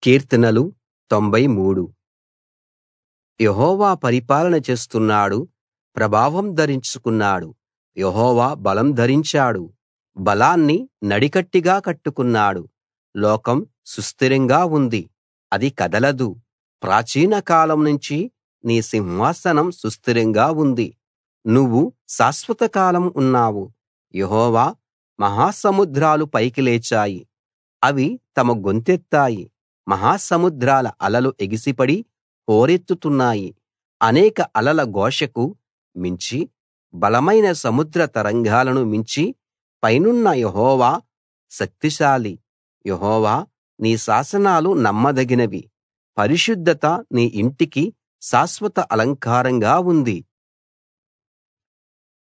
కీర్తనలు 93 యెహోవా పరిపాలన చేస్తున్నాడు ప్రభావం ధరించుకున్నాడు యెహోవా బలం ధరించాడు బలాన్ని నడికట్టుగా కట్టుకున్నాడు లోకం సుస్థిరంగా ఉంది అది కదలదు ప్రాచీన కాలం నుంచి నీ సింహాసనం సుస్థిరంగా ఉంది నువ్వు శాశ్వత కాలం ఉన్నావు యెహోవా మహాసముద్రాలు పైకి లేచాయి అవి తమ గొంతెత్తాయి మహాసముద్రాల అలలు ఎగిసిపడి హోరెత్తుతున్నాయి అనేక అలల ఘోషకు మించి బలమైన సముద్ర తరంగాలను మించి పైనున్న యెహోవా శక్తిశాలి యెహోవా నీ శాసనాలు నమ్మదగినవి పరిశుద్ధత నీ ఇంటికి శాశ్వత అలంకారంగా ఉంది